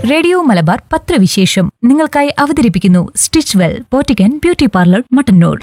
radio Malabar പത്രവിശേഷം നിങ്ങൾക്കായി അവതരിപ്പിക്കുന്നു Stitch Well boutique and beauty parlour Mattannur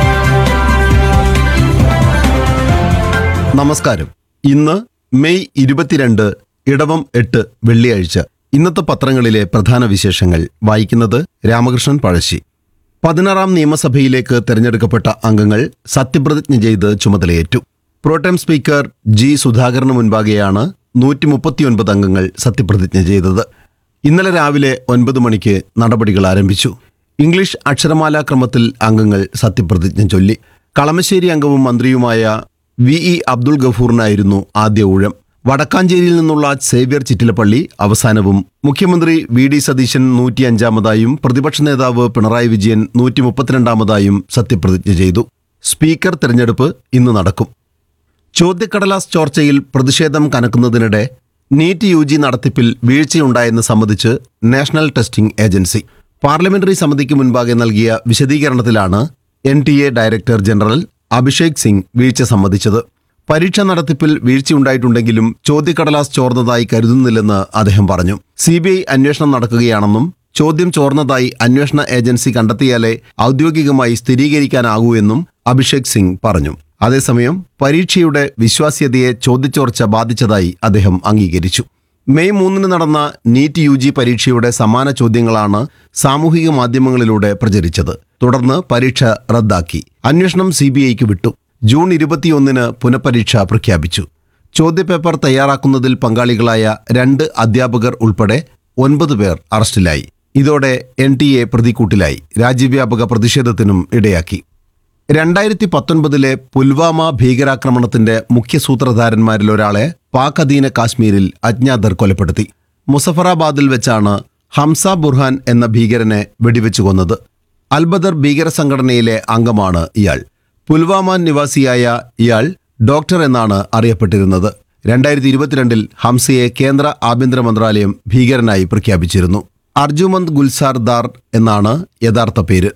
നമസ്കാരം ഇന്ന് മെയ് ഇരുപത്തിരണ്ട് ഇടവം എട്ട് വെള്ളിയാഴ്ച ഇന്നത്തെ പത്രങ്ങളിലെ പ്രധാന വിശേഷങ്ങൾ വായിക്കുന്നത് രാമകൃഷ്ണൻ പഴശ്ശി പതിനാറാം നിയമസഭയിലേക്ക് തെരഞ്ഞെടുക്കപ്പെട്ട അംഗങ്ങൾ സത്യപ്രതിജ്ഞ ചെയ്ത് ചുമതലയേറ്റു പ്രോട്ടം സ്പീക്കർ ജി സുധാകരന് മുൻപാകെയാണ് നൂറ്റി മുപ്പത്തിയൊൻപത് അംഗങ്ങൾ സത്യപ്രതിജ്ഞ ചെയ്തത് ഇന്നലെ രാവിലെ ഒൻപത് മണിക്ക് നടപടികൾ ആരംഭിച്ചു ഇംഗ്ലീഷ് അക്ഷരമാലാ ക്രമത്തിൽ അംഗങ്ങൾ സത്യപ്രതിജ്ഞ ചൊല്ലി കളമശ്ശേരി അംഗവും മന്ത്രിയുമായ വി ഇ അബ്ദുൾ ഗഫൂറിനായിരുന്നു ആദ്യ ഊഴം വടക്കാഞ്ചേരിയിൽ നിന്നുള്ള സേവ്യർ ചിറ്റിലപ്പള്ളി അവസാനവും മുഖ്യമന്ത്രി വി ഡി സതീശൻ നൂറ്റിയഞ്ചാമതായും പ്രതിപക്ഷ നേതാവ് പിണറായി വിജയൻ നൂറ്റി മുപ്പത്തിരണ്ടാമതായും സത്യപ്രതിജ്ഞ ചെയ്തു സ്പീക്കർ തെരഞ്ഞെടുപ്പ് ഇന്ന് നടക്കും ചോദ്യക്കടലാസ് ചോർച്ചയിൽ പ്രതിഷേധം കനക്കുന്നതിനിടെ നീറ്റ് യു ജി നടത്തിപ്പിൽ വീഴ്ചയുണ്ടായെന്ന് സംബന്ധിച്ച് നാഷണൽ ടെസ്റ്റിംഗ് ഏജൻസി പാർലമെന്ററി സമിതിക്ക് മുൻപാകെ നൽകിയ വിശദീകരണത്തിലാണ് N T A director general Abhishek Singh വീഴ്ച സമ്മതിച്ചത് പരീക്ഷ നടത്തിപ്പിൽ വീഴ്ചയുണ്ടായിട്ടുണ്ടെങ്കിലും ചോദ്യക്കടലാസ് ചോർന്നതായി കരുതുന്നില്ലെന്ന് അദ്ദേഹം പറഞ്ഞു സി അന്വേഷണം നടക്കുകയാണെന്നും ചോദ്യം ചോർന്നതായി അന്വേഷണ ഏജൻസി കണ്ടെത്തിയാലേ ഔദ്യോഗികമായി സ്ഥിരീകരിക്കാനാകൂ എന്നും അഭിഷേക് സിംഗ് പറഞ്ഞു അതേസമയം പരീക്ഷയുടെ വിശ്വാസ്യതയെ ചോദ്യച്ചോർച്ച ബാധിച്ചതായി അദ്ദേഹം അംഗീകരിച്ചു മെയ് മൂന്നിന് നടന്ന നീറ്റ് യു ജി പരീക്ഷയുടെ സമാന ചോദ്യങ്ങളാണ് സാമൂഹിക മാധ്യമങ്ങളിലൂടെ പ്രചരിച്ചത് തുടർന്ന് പരീക്ഷ റദ്ദാക്കി അന്വേഷണം സി ബി ഐക്ക് വിട്ടു ജൂൺ ഇരുപത്തിയൊന്നിന് പുനഃപരീക്ഷ പ്രഖ്യാപിച്ചു ചോദ്യപേപ്പർ തയ്യാറാക്കുന്നതിൽ പങ്കാളികളായ രണ്ട് അധ്യാപകർ ഉൾപ്പെടെ ഒൻപത് പേർ അറസ്റ്റിലായി ഇതോടെ എൻ ടി എ പ്രതിക്കൂട്ടിലായി രാജ്യവ്യാപക പ്രതിഷേധത്തിനും ഇടയാക്കി രണ്ടായിരത്തി പത്തൊൻപതിലെ പുൽവാമ ഭീകരാക്രമണത്തിന്റെ മുഖ്യ സൂത്രധാരന്മാരിൽ ഒരാളെ പാക് അധീന കാശ്മീരിൽ അജ്ഞാതർ കൊലപ്പെടുത്തി മുസഫറാബാദിൽ വെച്ചാണ് ഹംസ ബുർഹാൻ എന്ന ഭീകരനെ വെടിവെച്ചു കൊന്നത് അൽബദർ ഭീകര സംഘടനയിലെ അംഗമാണ് ഇയാൾ പുൽവാമ നിവാസിയായ ഇയാൾ ഡോക്ടർ എന്നാണ് അറിയപ്പെട്ടിരുന്നത് രണ്ടായിരത്തി ഇരുപത്തിരണ്ടിൽ ഹംസയെ കേന്ദ്ര ആഭ്യന്തര മന്ത്രാലയം ഭീകരനായി പ്രഖ്യാപിച്ചിരുന്നു അർജുമന്ത് ഗുൽസാർ ദാർ എന്നാണ് യഥാർത്ഥ പേര്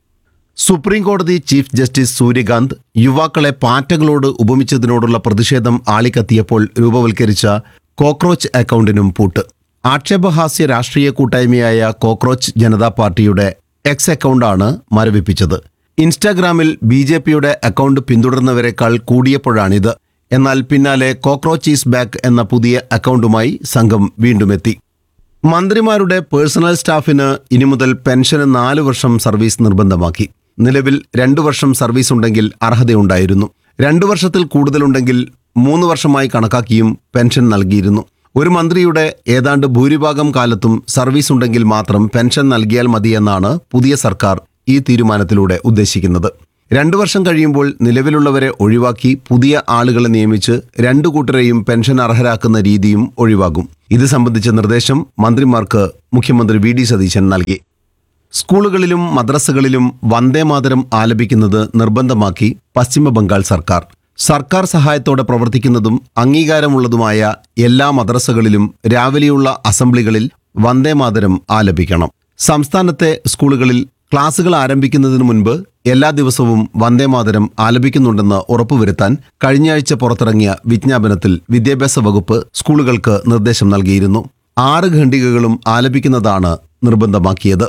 സുപ്രീം കോടതി ചീഫ് ജസ്റ്റിസ് സൂര്യകാന്ത് യുവാക്കളെ പാറ്റകളോട് ഉപമിച്ചതിനോടുള്ള പ്രതിഷേധം ആളിക്കത്തിയപ്പോൾ രൂപവൽക്കരിച്ച കോക്രോച്ച് അക്കൗണ്ടിനും പൂട്ട് ആക്ഷേപഹാസ്യ രാഷ്ട്രീയ കൂട്ടായ്മയായ കോക്രോച്ച് ജനതാ പാർട്ടിയുടെ എക്സ് അക്കൗണ്ടാണ് മരവിപ്പിച്ചത് ഇൻസ്റ്റാഗ്രാമിൽ ബി ജെ പിയുടെ അക്കൗണ്ട് പിന്തുടർന്നവരെക്കാൾ കൂടിയപ്പോഴാണിത് എന്നാൽ പിന്നാലെ കോക്രോച്ച് ഈസ് ബാക്ക് എന്ന പുതിയ അക്കൗണ്ടുമായി സംഘം വീണ്ടുമെത്തി മന്ത്രിമാരുടെ പേഴ്സണൽ സ്റ്റാഫിന് ഇനി മുതൽ പെൻഷന് നാല് വർഷം സർവീസ് നിർബന്ധമാക്കി നിലവിൽ രണ്ടു വർഷം സർവീസ് ഉണ്ടെങ്കിൽ അർഹതയുണ്ടായിരുന്നു രണ്ടു വർഷത്തിൽ കൂടുതലുണ്ടെങ്കിൽ മൂന്ന് വർഷമായി കണക്കാക്കിയും പെൻഷൻ നൽകിയിരുന്നു ഒരു മന്ത്രിയുടെ ഏതാണ്ട് ഭൂരിഭാഗം കാലത്തും സർവീസ് ഉണ്ടെങ്കിൽ മാത്രം പെൻഷൻ നൽകിയാൽ മതിയെന്നാണ് പുതിയ സർക്കാർ ഈ തീരുമാനത്തിലൂടെ ഉദ്ദേശിക്കുന്നത് രണ്ടു വർഷം കഴിയുമ്പോൾ നിലവിലുള്ളവരെ ഒഴിവാക്കി പുതിയ ആളുകളെ നിയമിച്ച് രണ്ടു കൂട്ടരെയും പെൻഷൻ അർഹരാക്കുന്ന രീതിയും ഒഴിവാകും ഇത് സംബന്ധിച്ച നിർദ്ദേശം മന്ത്രിമാർക്ക് മുഖ്യമന്ത്രി വി ഡി സതീശൻ നൽകി സ്കൂളുകളിലും മദ്രസകളിലും വന്ദേമാതരം ആലപിക്കുന്നത് നിർബന്ധമാക്കി പശ്ചിമ ബംഗാൾ സർക്കാർ സർക്കാർ സഹായത്തോടെ പ്രവർത്തിക്കുന്നതും അംഗീകാരമുള്ളതുമായ എല്ലാ മദ്രസകളിലും രാവിലെയുള്ള അസംബ്ലികളിൽ വന്ദേമാതരം ആലപിക്കണം സംസ്ഥാനത്തെ സ്കൂളുകളിൽ ക്ലാസുകൾ ആരംഭിക്കുന്നതിന് മുൻപ് എല്ലാ ദിവസവും വന്ദേമാതരം ആലപിക്കുന്നുണ്ടെന്ന് ഉറപ്പുവരുത്താൻ കഴിഞ്ഞയാഴ്ച പുറത്തിറങ്ങിയ വിജ്ഞാപനത്തിൽ വിദ്യാഭ്യാസ വകുപ്പ് സ്കൂളുകൾക്ക് നിർദ്ദേശം നൽകിയിരുന്നു ആറ് ഖണ്ഡികകളും ആലപിക്കുന്നതാണ് നിർബന്ധമാക്കിയത്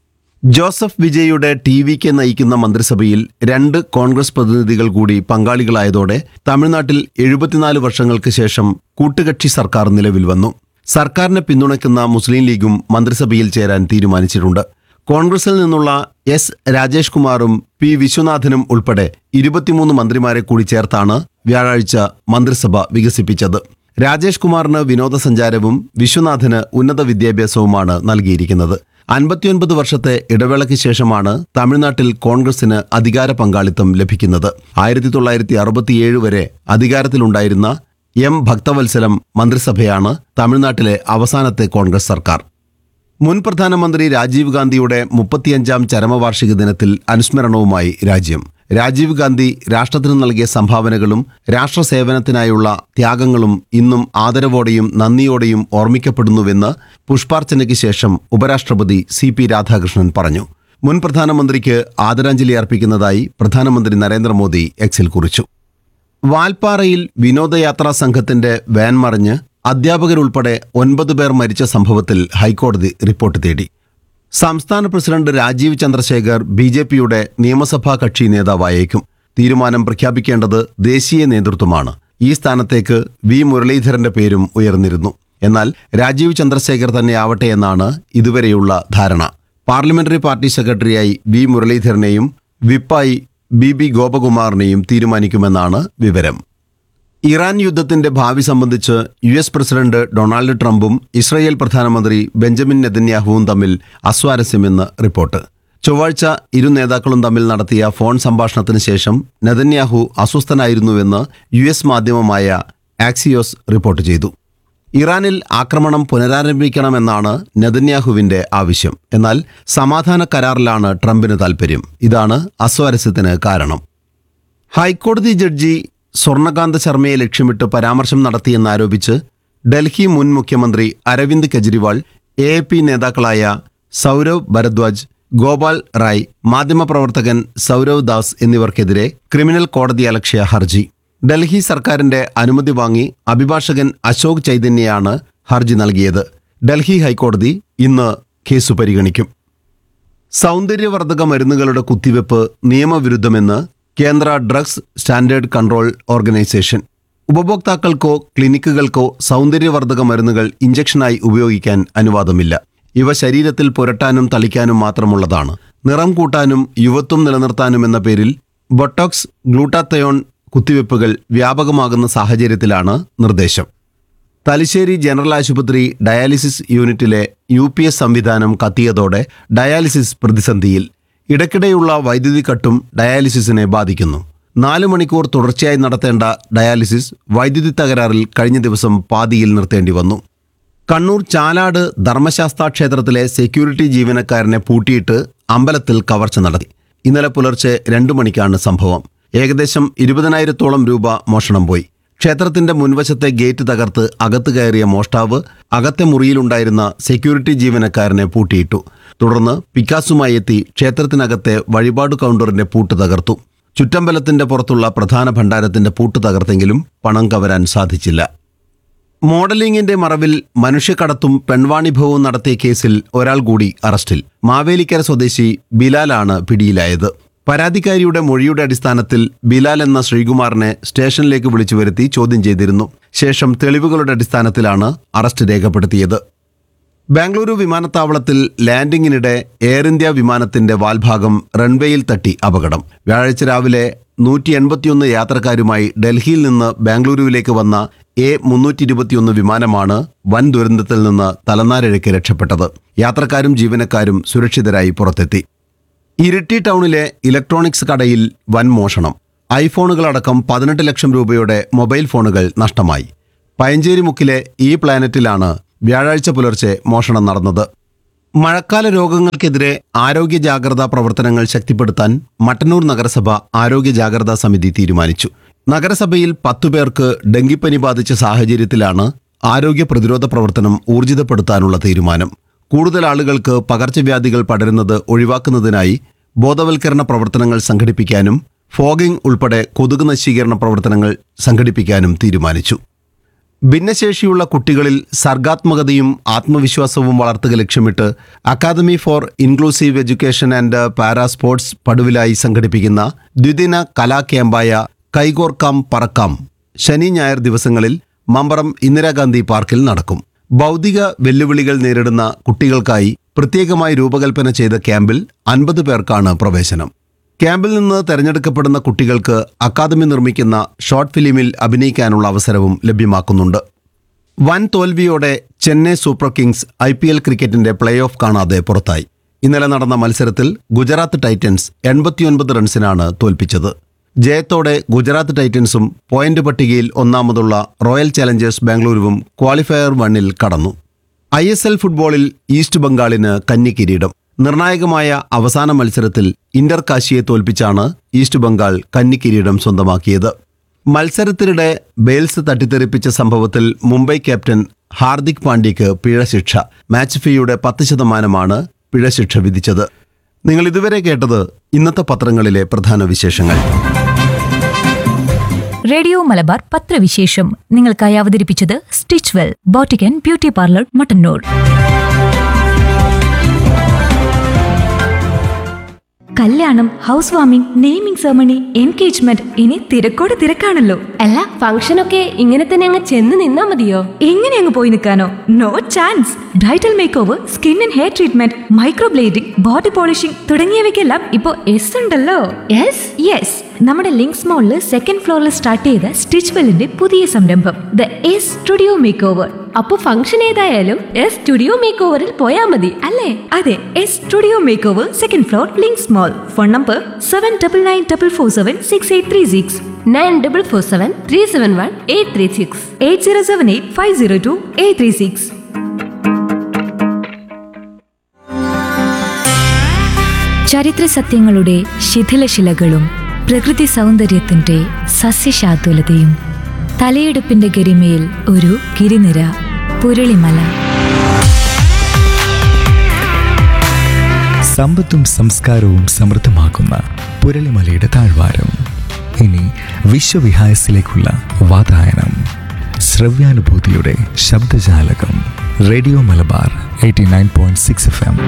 ജോസഫ് വിജയുടെ ടി വിക്ക് നയിക്കുന്ന മന്ത്രിസഭയിൽ രണ്ട് കോൺഗ്രസ് പ്രതിനിധികൾ കൂടി പങ്കാളികളായതോടെ തമിഴ്നാട്ടിൽ എഴുപത്തിനാല് വർഷങ്ങൾക്ക് ശേഷം കൂട്ടുകക്ഷി സർക്കാർ നിലവിൽ വന്നു സർക്കാരിനെ പിന്തുണയ്ക്കുന്ന മുസ്ലിം ലീഗും മന്ത്രിസഭയിൽ ചേരാൻ തീരുമാനിച്ചിട്ടുണ്ട് കോൺഗ്രസിൽ നിന്നുള്ള എസ് രാജേഷ് കുമാറും പി വിശ്വനാഥനും ഉൾപ്പെടെ ഇരുപത്തിമൂന്ന് മന്ത്രിമാരെ കൂടി ചേർത്താണ് വ്യാഴാഴ്ച മന്ത്രിസഭ വികസിപ്പിച്ചത് രാജേഷ് കുമാറിന് വിനോദസഞ്ചാരവും വിശ്വനാഥന് ഉന്നത വിദ്യാഭ്യാസവുമാണ് നൽകിയിരിക്കുന്നത് അൻപത്തിയൊൻപത് വർഷത്തെ ഇടവേളയ്ക്ക് ശേഷമാണ് തമിഴ്നാട്ടിൽ കോൺഗ്രസിന് അധികാര പങ്കാളിത്തം ലഭിക്കുന്നത് ആയിരത്തി തൊള്ളായിരത്തി അറുപത്തിയേഴ് വരെ അധികാരത്തിലുണ്ടായിരുന്ന എം ഭക്തവത്സലം മന്ത്രിസഭയാണ് തമിഴ്നാട്ടിലെ അവസാനത്തെ കോൺഗ്രസ് സർക്കാർ മുൻ പ്രധാനമന്ത്രി രാജീവ് ഗാന്ധിയുടെ മുപ്പത്തിയഞ്ചാം ചരമവാർഷിക ദിനത്തിൽ അനുസ്മരണവുമായി രാജ്യം രാജീവ് ഗാന്ധി രാഷ്ട്രത്തിന് നൽകിയ സംഭാവനകളും രാഷ്ട്രസേവനത്തിനായുള്ള ത്യാഗങ്ങളും ഇന്നും ആദരവോടെയും നന്ദിയോടെയും ഓർമ്മിക്കപ്പെടുന്നുവെന്ന് പുഷ്പാർച്ചനയ്ക്ക് ശേഷം ഉപരാഷ്ട്രപതി സി പി രാധാകൃഷ്ണൻ പറഞ്ഞു മുൻ പ്രധാനമന്ത്രിക്ക് ആദരാഞ്ജലി അർപ്പിക്കുന്നതായി പ്രധാനമന്ത്രി നരേന്ദ്രമോദി എക്സിൽ കുറിച്ചു വാൽപ്പാറയിൽ വിനോദയാത്രാ സംഘത്തിന്റെ വാൻ മറിഞ്ഞ് അധ്യാപകരുൾപ്പെടെ ഒൻപത് പേർ മരിച്ച സംഭവത്തിൽ ഹൈക്കോടതി റിപ്പോർട്ട് തേടി സംസ്ഥാന president Rajeev Chandrasekhar B J പിയുടെ നിയമസഭാ കക്ഷി നേതാവായേക്കും തീരുമാനം പ്രഖ്യാപിക്കേണ്ടത് ദേശീയ നേതൃത്വമാണ് ഈ സ്ഥാനത്തേക്ക് വി മുരളീധരന്റെ പേരും ഉയർന്നിരുന്നു എന്നാൽ രാജീവ് ചന്ദ്രശേഖർ തന്നെയാവട്ടെ എന്നാണ് ഇതുവരെയുള്ള ധാരണ പാർലമെന്ററി പാർട്ടി സെക്രട്ടറിയായി വി മുരളീധരനെയും വിപ്പായി ബി ബി ഗോപകുമാറിനെയും തീരുമാനിക്കുമെന്നാണ് വിവരം ഇറാൻ യുദ്ധത്തിന്റെ ഭാവി സംബന്ധിച്ച് യു എസ് പ്രസിഡന്റ് ഡൊണാൾഡ് ട്രംപും ഇസ്രയേൽ പ്രധാനമന്ത്രി ബെഞ്ചമിൻ നെതന്യാഹുവും തമ്മിൽ അസ്വാരസ്യമെന്ന് റിപ്പോർട്ട് ചൊവ്വാഴ്ച ഇരു നേതാക്കളും തമ്മിൽ നടത്തിയ ഫോൺ സംഭാഷണത്തിന് ശേഷം നെതന്യാഹു അസ്വസ്ഥനായിരുന്നുവെന്ന് യു എസ് മാധ്യമമായ ആക്സിയോസ് റിപ്പോർട്ട് ചെയ്തു ഇറാനിൽ ആക്രമണം പുനരാരംഭിക്കണമെന്നാണ് നെതന്യാഹുവിന്റെ ആവശ്യം എന്നാൽ സമാധാന കരാറിലാണ് ട്രംപിന് താൽപ്പര്യം ഇതാണ് അസ്വാരസ്യത്തിന് കാരണം ഹൈക്കോടതി ജഡ്ജി സ്വർണകാന്ത ശർമ്മയെ ലക്ഷ്യമിട്ട് പരാമർശം നടത്തിയെന്നാരോപിച്ച് ഡൽഹി മുൻ മുഖ്യമന്ത്രി അരവിന്ദ് കെജ്രിവാൾ എ പി നേതാക്കളായ സൗരവ് ഭരദ്വാജ് ഗോപാൽ റായ് മാധ്യമപ്രവർത്തകൻ സൗരവ് ദാസ് എന്നിവർക്കെതിരെ ക്രിമിനൽ കോടതി അലക്ഷ്യ ഹർജി ഡൽഹി സർക്കാരിന്റെ അനുമതി വാങ്ങി അഭിഭാഷകൻ അശോക് ചൈതന്യയാണ് ഹർജി നൽകിയത് ഡൽഹി ഹൈക്കോടതി ഇന്ന് കേസ് പരിഗണിക്കും സൗന്ദര്യവർദ്ധക മരുന്നുകളുടെ കുത്തിവെപ്പ് നിയമവിരുദ്ധമെന്ന് കേന്ദ്ര ഡ്രഗ്സ് സ്റ്റാൻഡേർഡ് കൺട്രോൾ ഓർഗനൈസേഷൻ ഉപഭോക്താക്കൾക്കോ ക്ലിനിക്കുകൾക്കോ സൗന്ദര്യവർദ്ധക മരുന്നുകൾ ഇഞ്ചക്ഷനായി ഉപയോഗിക്കാൻ അനുവാദമില്ല ഇവ ശരീരത്തിൽ പുരട്ടാനും തളിക്കാനും മാത്രമുള്ളതാണ് നിറം കൂട്ടാനും യുവത്വം നിലനിർത്താനും എന്ന പേരിൽ ബൊട്ടോക്സ് ഗ്ലൂട്ടാത്തയോൺ കുത്തിവെപ്പുകൾ വ്യാപകമാകുന്ന സാഹചര്യത്തിലാണ് നിർദ്ദേശം തലശ്ശേരി ജനറൽ ആശുപത്രി ഡയാലിസിസ് യൂണിറ്റിലെ യു പി എസ് സംവിധാനം കത്തിയതോടെ ഡയാലിസിസ് പ്രതിസന്ധിയിൽ ഇടയ്ക്കിടെയുള്ള വൈദ്യുതി കട്ടും ഡയാലിസിസിനെ ബാധിക്കുന്നു നാല് മണിക്കൂർ തുടർച്ചയായി നടത്തേണ്ട ഡയാലിസിസ് വൈദ്യുതി തകരാറിൽ കഴിഞ്ഞ ദിവസം പാതിയിൽ നിർത്തേണ്ടി വന്നു കണ്ണൂർ ചാലാട് ധർമ്മശാസ്ത്ര ക്ഷേത്രത്തിലെ സെക്യൂരിറ്റി ജീവനക്കാരനെ പൂട്ടിയിട്ട് അമ്പലത്തിൽ കവർച്ച നടത്തി ഇന്നലെ പുലർച്ചെ രണ്ടു മണിക്കാണ് സംഭവം ഏകദേശം ഇരുപതിനായിരത്തോളം രൂപ മോഷണം പോയി ക്ഷേത്രത്തിന്റെ മുൻവശത്തെ ഗേറ്റ് തകർത്ത് അകത്ത് കയറിയ മോഷ്ടാവ് അകത്തെ മുറിയിലുണ്ടായിരുന്ന സെക്യൂരിറ്റി ജീവനക്കാരനെ പൂട്ടിയിട്ടു തുടർന്ന് പിക്കാസുമായി എത്തി ക്ഷേത്രത്തിനകത്തെ വഴിപാട് കൗണ്ടറിന്റെ പൂട്ട് തകർത്തു ചുറ്റമ്പലത്തിന്റെ പുറത്തുള്ള പ്രധാന ഭണ്ഡാരത്തിന്റെ പൂട്ട് തകർത്തെങ്കിലും പണം കവരാൻ സാധിച്ചില്ല മോഡലിംഗിന്റെ മറവിൽ മനുഷ്യക്കടത്തും പെൺവാണിഭവവും നടത്തിയ കേസിൽ ഒരാൾ കൂടി അറസ്റ്റിൽ മാവേലിക്കര സ്വദേശി ബിലാലാണ് പിടിയിലായത് പരാതിക്കാരിയുടെ മൊഴിയുടെ അടിസ്ഥാനത്തിൽ ബിലാൽ എന്ന ശ്രീകുമാറിനെ സ്റ്റേഷനിലേക്ക് വിളിച്ചു വരുത്തി ചോദ്യം ചെയ്തിരുന്നു ശേഷം തെളിവുകളുടെ അടിസ്ഥാനത്തിലാണ് അറസ്റ്റ് രേഖപ്പെടുത്തിയത് ബാംഗ്ലൂരു വിമാനത്താവളത്തിൽ ലാൻഡിങ്ങിനിടെ എയർ ഇന്ത്യ വിമാനത്തിന്റെ വാൽഭാഗം റൺവേയിൽ തട്ടി അപകടം വ്യാഴാഴ്ച രാവിലെ നൂറ്റി എൺപത്തിയൊന്ന് യാത്രക്കാരുമായി ഡൽഹിയിൽ നിന്ന് ബാംഗ്ലൂരുവിലേക്ക് വന്ന എ മുന്നൂറ്റി ഇരുപത്തിയൊന്ന് വിമാനമാണ് വൻ ദുരന്തത്തിൽ നിന്ന് തലനാരിഴയ്ക്ക് രക്ഷപ്പെട്ടത് യാത്രക്കാരും ജീവനക്കാരും സുരക്ഷിതരായി പുറത്തെത്തി ഇരിട്ടി ടൗണിലെ ഇലക്ട്രോണിക്സ് കടയിൽ വൻ മോഷണം ഐഫോണുകളടക്കം പതിനെട്ട് ലക്ഷം രൂപയുടെ മൊബൈൽ ഫോണുകൾ നഷ്ടമായി പയഞ്ചേരി മുക്കിലെ ഈ പ്ലാനറ്റിലാണ് വ്യാഴാഴ്ച പുലർച്ചെ മോഷണം നടന്നത് മഴക്കാല രോഗങ്ങൾക്കെതിരെ ആരോഗ്യ ജാഗ്രതാ പ്രവർത്തനങ്ങൾ ശക്തിപ്പെടുത്താൻ മട്ടന്നൂർ നഗരസഭ ആരോഗ്യ ജാഗ്രതാ സമിതി തീരുമാനിച്ചു നഗരസഭയിൽ പത്തു പേർക്ക് ഡെങ്കിപ്പനി ബാധിച്ച സാഹചര്യത്തിലാണ് ആരോഗ്യ പ്രതിരോധ പ്രവർത്തനം ഊർജിതപ്പെടുത്താനുള്ള തീരുമാനം കൂടുതൽ ആളുകൾക്ക് പകർച്ചവ്യാധികൾ പടരുന്നത് ഒഴിവാക്കുന്നതിനായി ബോധവൽക്കരണ പ്രവർത്തനങ്ങൾ സംഘടിപ്പിക്കാനും ഫോഗിംഗ് ഉൾപ്പെടെ കൊതുക് നശീകരണ പ്രവർത്തനങ്ങൾ സംഘടിപ്പിക്കാനും തീരുമാനിച്ചു ഭിന്നശേഷിയുള്ള കുട്ടികളിൽ സർഗാത്മകതയും ആത്മവിശ്വാസവും വളർത്തുക ലക്ഷ്യമിട്ട് academy for inclusive education and para sports പടുവിലായി സംഘടിപ്പിക്കുന്ന ദ്വിദിന കലാ ക്യാമ്പായ കൈകോർക്കാം പറക്കാം ശനി ഞായർ ദിവസങ്ങളിൽ മമ്പറം ഇന്ദിരാഗാന്ധി പാർക്കിൽ നടക്കും ഭൗതിക വെല്ലുവിളികൾ നേരിടുന്ന കുട്ടികൾക്കായി പ്രത്യേകമായി രൂപകൽപ്പന ചെയ്ത ക്യാമ്പിൽ അൻപത് പേർക്കാണ് പ്രവേശനം ക്യാമ്പിൽ നിന്ന് തെരഞ്ഞെടുക്കപ്പെടുന്ന കുട്ടികൾക്ക് അക്കാദമി നിർമ്മിക്കുന്ന ഷോർട്ട് ഫിലിമിൽ അഭിനയിക്കാനുള്ള അവസരവും ലഭ്യമാക്കുന്നുണ്ട് വൻ തോൽവിയോടെ Chennai super kings I P L ക്രിക്കറ്റിന്റെ പ്ലേ ഓഫ് കാണാതെ പുറത്തായി ഇന്നലെ നടന്ന മത്സരത്തിൽ ഗുജറാത്ത് ടൈറ്റൻസ് എൺപത്തിയൊൻപത് റൺസിനാണ് തോൽപ്പിച്ചത് ജയത്തോടെ ഗുജറാത്ത് ടൈറ്റൻസും പോയിന്റ് പട്ടികയിൽ ഒന്നാമതുള്ള റോയൽ ചലഞ്ചേഴ്സ് ബാംഗ്ലൂരുവും ക്വാളിഫയർ വണ്ണിൽ കടന്നു ഐ എസ് എൽ ഫുട്ബോളിൽ ഈസ്റ്റ് ബംഗാളിന് കന്നി കിരീടം നിർണായകമായ അവസാന മത്സരത്തിൽ ഇന്റർ കാശിയെ തോൽപ്പിച്ചാണ് ഈസ്റ്റ് ബംഗാൾ കന്നി കിരീടം സ്വന്തമാക്കിയത് മത്സരത്തിനിടെ ബെയിൽസ് തട്ടിത്തെറിപ്പിച്ച സംഭവത്തിൽ മുംബൈ ക്യാപ്റ്റൻ ഹാർദിക് പാണ്ഡ്യയ്ക്ക് പിഴശിക്ഷ മാച്ച് ഫീയുടെ പത്ത് ശതമാനമാണ് പിഴശിക്ഷ വിധിച്ചത് നിങ്ങൾ ഇതുവരെ കേട്ടത് ഇന്നത്തെ പത്രങ്ങളിലെ പ്രധാന വിശേഷങ്ങൾ റേഡിയോ മലബാർ പത്രവിശേഷം നിങ്ങൾക്കായി അവതരിപ്പിച്ചത് Stitch Well boutique and beauty parlour Mattannur കല്യാണം house warming naming ceremony engagement ഇനി തിരക്കോട് തിരക്കാണല്ലോ അല്ല ഫംഗ്ഷനൊക്കെ ഇങ്ങനെ തന്നെ അങ്ങ് ചെന്ന് നിന്നാ മതിയോ എങ്ങനെ അങ്ങ് പോയി നിൽക്കാനോ no chance bridal makeover skin and hair treatment microblading body polishing തുടങ്ങിയവയ്ക്കെല്ലാം ഇപ്പോൾ എസ് ഉണ്ടല്ലോ യെസ് യെസ് നമ്മുടെ ലിങ്ക്സ് മോളിൽ സെക്കൻഡ് ഫ്ലോറിൽ സ്റ്റാർട്ട് ചെയ്ത സ്റ്റിച്ച് വെല്ലിന്റെ പുതിയ സംരംഭം the S studio makeover അപ്പൊ ഫംഗ്ഷൻ ഏതായാലും എസ് സ്റ്റുഡിയോ മേക്ക് ഓവറിൽ പോയാ മതി അല്ലേ അതെ S studio makeover second floor Links mall phone number seven double nine double four seven six eight three six nine double four seven three seven one eight three six eight zero seven eight five zero two eight three six ചരിത്ര സത്യങ്ങളുടെ ശിഥിലശിലകളും പ്രകൃതി സൗന്ദര്യത്തിന്റെ സസ്യശാതുലതയും തലയെടുപ്പിന്റെ ഗരിമയിൽ ഒരു ഗിരിനിര പുരളിമല സമ്പത്തും സംസ്കാരവും സമൃദ്ധമാക്കുന്ന പുരളിമലയുടെ താഴ്വാരം ഇനി വിശ്വവിഹായസിലേക്കുള്ള വാതായനം ശ്രവ്യാനുഭൂതിയുടെ ശബ്ദജാലകം radio Malabar eighty nine point six F M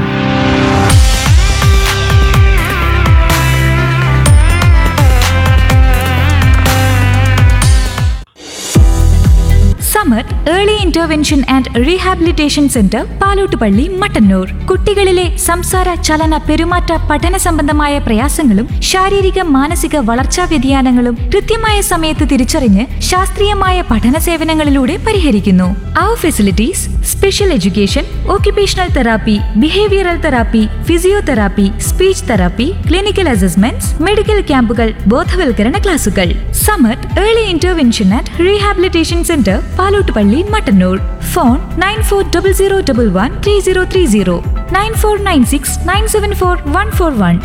Samar early intervention and rehabilitation centre Palottupalli Mattannur കുട്ടികളിലെ സംസാര ചലന പെരുമാറ്റ പഠന സംബന്ധമായ പ്രയാസങ്ങളും ശാരീരിക മാനസിക വളർച്ചാ വ്യതിയാനങ്ങളും കൃത്യമായ സമയത്ത് തിരിച്ചറിഞ്ഞ് ശാസ്ത്രീയമായ പഠന സേവനങ്ങളിലൂടെ പരിഹരിക്കുന്നു അവർ facilities special education occupational therapy behavioural therapy physiotherapy speech therapy clinical assessments medical ക്യാമ്പുകൾ ബോധവൽക്കരണ ക്ലാസുകൾ Samar early intervention and rehabilitation centre Palottupalli Mattannur phone nine four double zero double one three zero three zero nine four nine six nine seven four one four one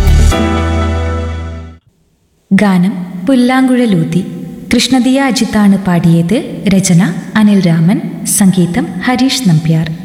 ഗാനം പുല്ലാങ്കുഴലൂതി കൃഷ്ണദിയ അജിത്താണ് പാടിയത് രചന അനിൽ രാമൻ സംഗീതം ഹരീഷ് നമ്പ്യാർ